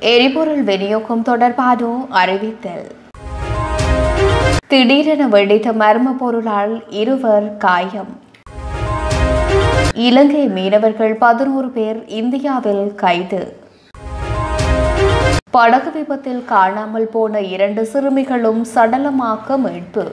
எரிபொருள் விநியோகம் தொடர்பான அறிவித்தல் திடீரென வெடித்த மர்ம பொருளால் இருவர் காயம் இலங்கை மீனவர்கள் பதினோரு பேர் இந்தியாவில் கைது படகு விபத்தில் காணாமல் போன இரண்டு சிறுமிகளும் சடலமாக மீட்பு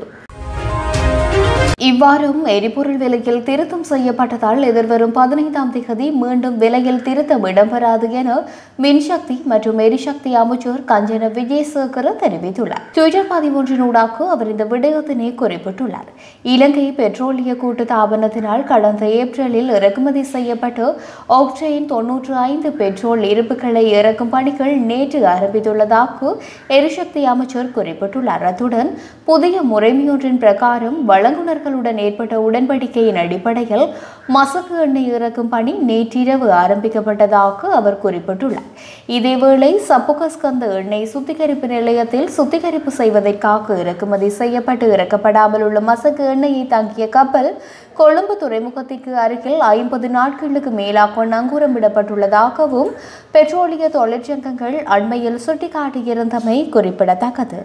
இவ்வாறும் எரிபொருள் விலையில் திருத்தம் செய்யப்பட்டதால் எதிர்வரும் பதினைந்தாம் தேதி மீண்டும் விலையில் திருத்தம் இடம்பெறாது என மின்சக்தி மற்றும் எரிசக்தி அமைச்சர் கஞ்சன விஜயசேகர தெரிவித்துள்ளார் ட்விட்டர் பதிவொன்றினூடாக அவர் இந்த விடயத்தினை குறிப்பிட்டுள்ளார் இலங்கை பெட்ரோலிய கூட்டு தாபனத்தினால் கடந்த ஏப்ரலில் இறக்குமதி செய்யப்பட்டு ஆக்டேன் தொன்னூற்று ஐந்து பெட்ரோல் இருப்புகளை இறக்கும் பணிகள் நேற்று ஆரம்பித்துள்ளதாக எரிசக்தி அமைச்சர் குறிப்பிட்டுள்ளார் அத்துடன் புதிய முறைமையொன்றின் பிரகாரம் வழங்குநர்களுடன் ஏற்பட்ட உடன்படிக்கையின் அடிப்படையில் மசகு எண்ணெய் இறக்கும் பணி நேற்றிரவு ஆரம்பிக்கப்பட்டதாக அவர் குறிப்பிட்டுள்ளார் இதேவேளை சப்புகஸ்கந்த எண்ணெய் சுத்திகரிப்பு நிலையத்தில் சுத்திகரிப்பு செய்வதற்காக இறக்குமதி செய்யப்பட்டு இறக்கப்படாமல் உள்ள மசகு எண்ணெயை தாங்கிய கப்பல் கொழும்பு துறைமுகத்திற்கு அருகில் ஐம்பது நாட்களுக்கு மேலாக நங்கூரமிடப்பட்டுள்ளதாகவும் பெட்ரோலிய தொழிற்சங்கங்கள் அண்மையில் சுட்டிக்காட்டியிருந்தமை குறிப்பிடத்தக்கது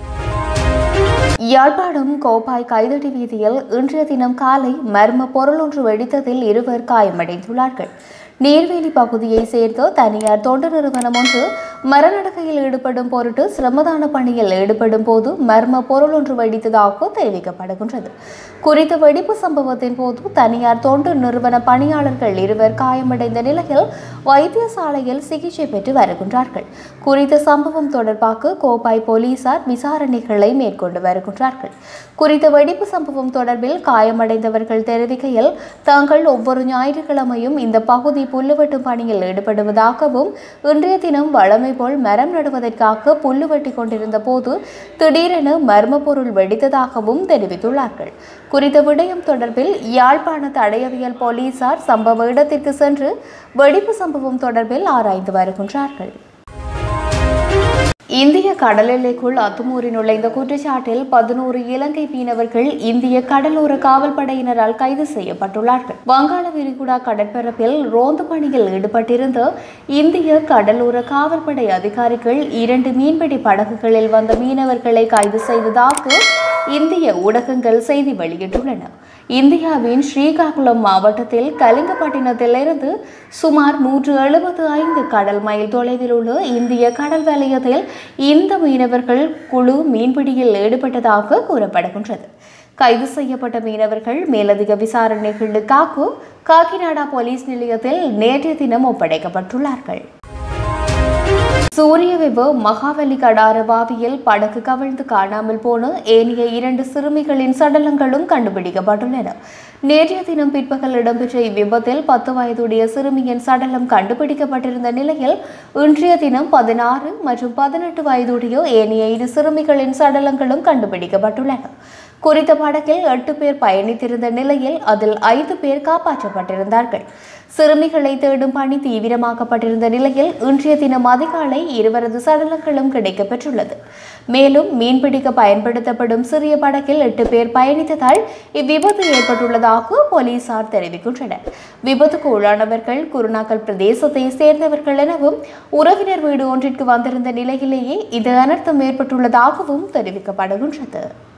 யாழ்ப்பாணம் கோப்பாய் கைதடி வீதியில் இன்றைய தினம் காலை மர்ம பொருள் ஒன்று வெடித்ததில் இருவர் காயமடைந்துள்ளார்கள் நீர்வேலி பகுதியை சேர்ந்த தனியார் தொண்டு நிறுவனம் ஒன்று மரநடக்கையில் ஈடுபடும் பொருட்டு சிரமதான பணியில் ஈடுபடும் போது மர்ம பொருள் ஒன்று வெடித்ததாக தெரிவிக்கப்படுகின்றது குறித்த வெடிப்பு சம்பவத்தின் போது தனியார் தொண்டு நிறுவன பணியாளர்கள் இருவர் காயமடைந்த நிலையில் வைத்தியசாலையில் சிகிச்சை பெற்று வருகின்றார்கள் குறித்த சம்பவம் தொடர்பாக கோப்பாய் போலீசார் விசாரணைகளை மேற்கொண்டு வருகின்றார்கள் குறித்த வெடிப்பு சம்பவம் தொடர்பில் காயமடைந்தவர்கள் தெரிவிக்கையில் தாங்கள் ஒவ்வொரு ஞாயிற்றுக்கிழமையும் இந்த பகுதி புல்லுவெட்டும் பணியில் ஈடுபடுவதாகவும் இன்றைய தினம் வழமை போல் மரம் நடுவதற்காக புல்லு வெட்டி கொண்டிருந்த போது திடீரென மர்ம பொருள் வெடித்ததாகவும் தெரிவித்துள்ளார்கள் குறித்த விடயம் தொடர்பில் யாழ்ப்பாண தடயவியல் போலீசார் சம்பவ இடத்திற்கு சென்று வெடிப்பு சம்பவம் தொடர்பில் ஆராய்ந்து வருகின்றார்கள் இந்திய கடல் எல்லைக்குள் அத்துமூறி நுழைந்த குற்றச்சாட்டில் பதினோரு இலங்கை மீனவர்கள் இந்திய கடலோர காவல் படையினரால் கைது செய்யப்பட்டுள்ளார்கள் வங்காள விரிகுடா கடற்பரப்பில் ரோந்து பணியில் ஈடுபட்டிருந்த இந்திய கடலோர காவல்படை அதிகாரிகள் இரண்டு மீன்பிடி படகுகளில் வந்த மீனவர்களை கைது செய்ததாக இந்திய ஊடகங்கள் செய்தி வெளியிட்டுள்ளன இந்தியாவின் ஸ்ரீகாகுளம் மாவட்டத்தில் கலிங்கப்பட்டினத்திலிருந்து சுமார் நூற்று எழுபத்து ஐந்து கடல் மைல் தொலைவில் உள்ள இந்திய கடல் வலயத்தில் இந்த மீனவர்கள் குழு மீன்பிடியில் ஈடுபட்டதாக கூறப்படுகின்றது கைது செய்யப்பட்ட மீனவர்கள் மேலதிக விசாரணைகளுக்காக காக்கிநாடா போலீஸ் நிலையத்தில் நேற்றைய தினம் ஒப்படைக்கப்பட்டுள்ளார்கள் சூரியவெவ மகாவலி கடார பாவியில் படகு கவிழ்ந்து காணாமல் போன ஏனைய இரண்டு சிறுமிகளின் சடலங்களும் கண்டுபிடிக்கப்பட்டுள்ளன நேற்றைய தினம் பிற்பகல் இடம்பெற்ற இவ்விபத்தில் பத்து வயதுடைய சிறுமியின் சடலம் கண்டுபிடிக்கப்பட்டிருந்த நிலையில் இன்றைய தினம் பதினாறு மற்றும் பதினெட்டு வயதுடைய ஏனைய இரு சிறுமிகளின் சடலங்களும் கண்டுபிடிக்கப்பட்டுள்ளன குறித்த படகில் எட்டு பேர் பயணித்திருந்த நிலையில் அதில் ஐந்து பேர் காப்பாற்றப்பட்டிருந்தார்கள் சிறுமிகளை தேடும் பணி தீவிரமாக்கப்பட்டிருந்த நிலையில் இன்றைய தினம் அதிகாலை இருவரது சடலங்களும் கிடைக்கப்பெற்றுள்ளது மேலும் மீன்பிடிக்க பயன்படுத்தப்படும் சிறிய படகில் எட்டு பேர் பயணித்ததால் இவ்விபத்து ஏற்பட்டுள்ளதாக போலீசார் தெரிவிக்கின்றனர் விபத்துக்கு உள்ளானவர்கள் குருநாக்கல் பிரதேசத்தை சேர்ந்தவர்கள் எனவும் உறவினர் வீடு ஒன்றிற்கு வந்திருந்த நிலையிலேயே இது அனர்த்தம் ஏற்பட்டுள்ளதாகவும் தெரிவிக்கப்படுகின்றது